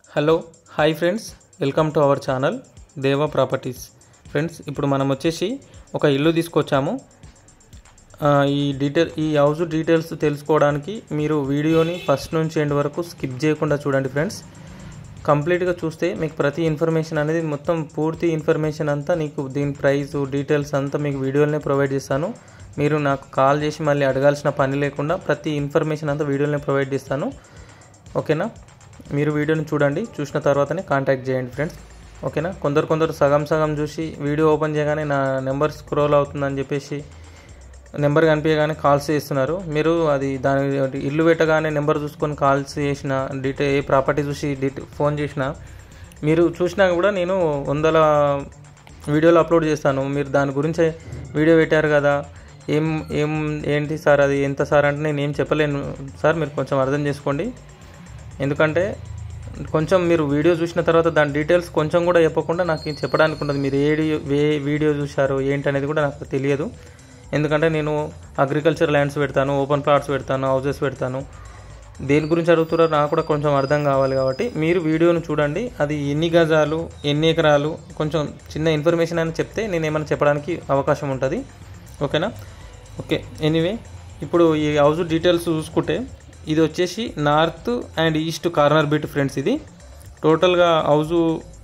hello hi friends welcome to our channel Deva properties friends ఇప్పుడు మనం వచ్చేసి ఒక ఇల్లు తీసుకొచ్చాము ఆ, ఈ డీటెయిల్ ఈ హౌస్ డీటెయిల్స్ తెలుసుకోవడానికి మీరు వీడియోని ఫస్ట్ నుంచి ఎండ్ వరకు స్కిప్ చేయకుండా చూడండి ఫ్రెండ్స్ కంప్లీట్గా చూస్తే మీకు ప్రతి ఇన్ఫర్మేషన్ అనేది మొత్తం పూర్తి ఇన్ఫర్మేషన్ అంతా నీకు దీని ప్రైస్ డీటెయిల్స్ అంతా మీకు వీడియోలోనే ప్రొవైడ్ చేస్తాను మీరు నాకు కాల్ చేసి మళ్ళీ అడగాల్సిన పని లేకుండా ప్రతి ఇన్ఫర్మేషన్ అంతా వీడియోలోనే ప్రొవైడ్ చేస్తాను ఓకేనా మీరు వీడియోని చూడండి చూసిన తర్వాతనే కాంటాక్ట్ చేయండి ఫ్రెండ్స్ ఓకేనా కొందరు కొందరు సగం సగం చూసి వీడియో ఓపెన్ చేయగానే నా నెంబర్ స్క్రోల్ అవుతుందని చెప్పేసి నెంబర్ కనిపించగానే కాల్స్ చేస్తున్నారు మీరు అది దాని ఇల్లు పెట్టగానే నెంబర్ చూసుకొని కాల్స్ చేసిన డీటెయిల్ ఏ ప్రాపర్టీ చూసి డీటెయిల్ ఫోన్ చేసిన మీరు చూసినా కూడా నేను వందల వీడియోలు అప్లోడ్ చేస్తాను మీరు దాని గురించి వీడియో పెట్టారు కదా ఏం ఏం ఏంటి సార్ అది ఎంత సార్ అంటే నేను ఏం చెప్పలేను సార్ మీరు కొంచెం అర్థం చేసుకోండి ఎందుకంటే కొంచెం మీరు వీడియో చూసిన తర్వాత దాని డీటెయిల్స్ కొంచెం కూడా చెప్పకుండా నాకు ఏం చెప్పడానికి ఉండదు మీరు ఏ ఏ వీడియో చూశారో ఏంటి అనేది కూడా నాకు తెలియదు ఎందుకంటే నేను అగ్రికల్చర్ ల్యాండ్స్ పెడతాను ఓపెన్ ప్లాట్స్ పెడతాను హౌసెస్ పెడతాను దేని గురించి అడుగుతున్నారో నాకు కూడా కొంచెం అర్థం కావాలి కాబట్టి మీరు వీడియోను చూడండి అది ఎన్ని గజాలు ఎన్ని ఎకరాలు కొంచెం చిన్న ఇన్ఫర్మేషన్ అని చెప్తే నేను ఏమైనా చెప్పడానికి అవకాశం ఉంటుంది ఓకేనా ఓకే ఎనీవే ఇప్పుడు ఈ హౌస్ డీటెయిల్స్ చూసుకుంటే ఇది వచ్చేసి north and east corner bit friends ఇది టోటల్గా హౌజు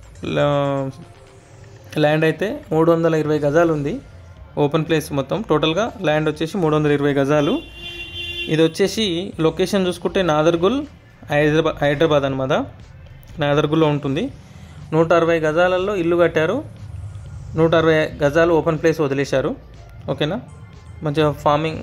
ల్యాండ్ అయితే మూడు వందల ఇరవై గజాలు ఉంది ఓపెన్ ప్లేస్ మొత్తం టోటల్గా ల్యాండ్ వచ్చేసి మూడు వందల ఇరవై గజాలు ఇది వచ్చేసి లొకేషన్ చూసుకుంటే నాదర్గుల్ హైదరాబాద్ హైదరాబాద్ అనమాట నాదర్గుల్లో ఉంటుంది నూట అరవై గజాలలో ఇల్లు కట్టారు నూట అరవై గజాలు ఓపెన్ ప్లేస్ వదిలేశారు ఓకేనా మంచిగా ఫార్మింగ్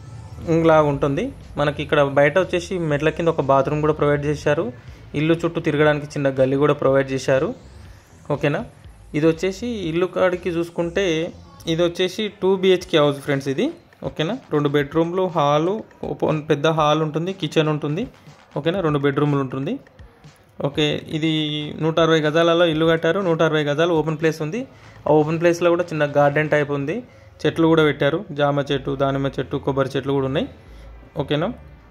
లాగా ఉంటుంది మనకి ఇక్కడ బయట వచ్చేసి మెట్ల కింద ఒక బాత్రూమ్ కూడా ప్రొవైడ్ చేశారు ఇల్లు చుట్టూ తిరగడానికి చిన్న గల్లీ కూడా ప్రొవైడ్ చేశారు ఓకేనా ఇది వచ్చేసి ఇల్లు కాడికి చూసుకుంటే ఇది వచ్చేసి టూ బిహెచ్కే హౌస్ ఫ్రెండ్స్ ఇది ఓకేనా రెండు బెడ్రూమ్లు హాలు ఓపెన్ పెద్ద హాల్ ఉంటుంది కిచెన్ ఉంటుంది ఓకేనా రెండు బెడ్రూమ్లు ఉంటుంది ఓకే ఇది నూట అరవై గజాలలో ఇల్లు కట్టారు నూట అరవై గజాలు ఓపెన్ ప్లేస్ ఉంది ఆ ఓపెన్ ప్లేస్లో కూడా చిన్న గార్డెన్ టైప్ ఉంది చెట్లు కూడా పెట్టారు జామ చెట్టు దానిమ్మ చెట్టు కొబ్బరి చెట్లు కూడా ఉన్నాయి ఓకేనా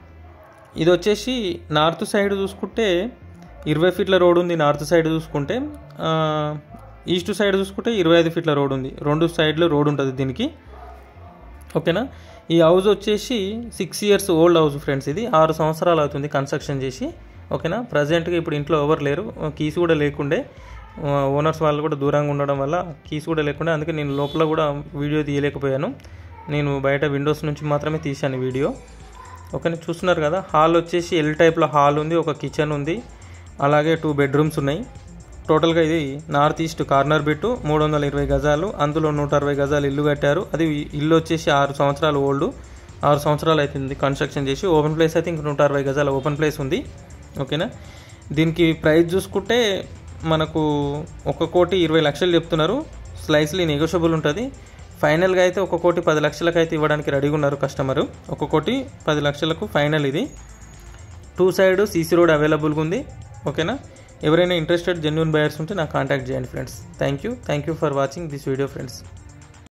ఇది వచ్చేసి నార్త్ సైడ్ చూసుకుంటే ఇరవై ఫీట్ల రోడ్ ఉంది నార్త్ సైడ్ చూసుకుంటే ఆ, ఈస్ట్ సైడ్ చూసుకుంటే ఇరవై ఐదు ఫీట్ల రోడ్ ఉంది రెండు సైడ్లో రోడ్ ఉంటుంది దీనికి ఓకేనా ఈ హౌస్ వచ్చేసి six years old house friends ఇది ఆరు సంవత్సరాలు అవుతుంది కన్స్ట్రక్షన్ చేసి ఓకేనా ప్రజెంట్గా ఇప్పుడు ఇంట్లో ఎవరు లేరు కీస్ కూడా లేకుండే ఓనర్స్ వాళ్ళు కూడా దూరంగా ఉండడం వల్ల కీస్ కూడా లేకుండా అందుకే నేను లోపల కూడా వీడియో తీయలేకపోయాను నేను బయట విండోస్ నుంచి మాత్రమే తీశాను వీడియో ఓకేనా చూస్తున్నారు కదా హాల్ వచ్చేసి ఎల్ టైప్లో హాల్ ఉంది ఒక కిచెన్ ఉంది అలాగే టూ బెడ్రూమ్స్ ఉన్నాయి టోటల్గా ఇది నార్త్ ఈస్ట్ కార్నర్ బిట్టు మూడు వందల ఇరవై గజాలు అందులో నూట అరవై గజాలు ఇల్లు కట్టారు అది ఇల్లు వచ్చేసి ఆరు సంవత్సరాలు ఓల్డ్ ఆరు సంవత్సరాలు అవుతుంది కన్స్ట్రక్షన్ చేసి ఓపెన్ ప్లేస్ అయితే ఇంక నూట అరవై గజాల ఓపెన్ ప్లేస్ ఉంది ఓకేనా దీనికి ప్రైస్ చూసుకుంటే మనకు ఒక కోటి ఇరవై లక్షలు చెప్తున్నారు స్లైస్లీ నెగోషియబుల్ ఉంటుంది ఫైనల్గా అయితే ఒక కోటి పది లక్షలకు అయితే ఇవ్వడానికి రెడీగా ఉన్నారు కస్టమరు ఒక కోటి పది లక్షలకు ఫైనల్ ఇది టూ సైడ్ సీసీ రోడ్ అవైలబుల్గా ఉంది ఓకేనా ఎవరైనా ఇంట్రెస్టెడ్ జెన్యున్ బయర్స్ ఉంటే నాకు కాంటాక్ట్ చేయండి friends thank you thank you for watching this video friends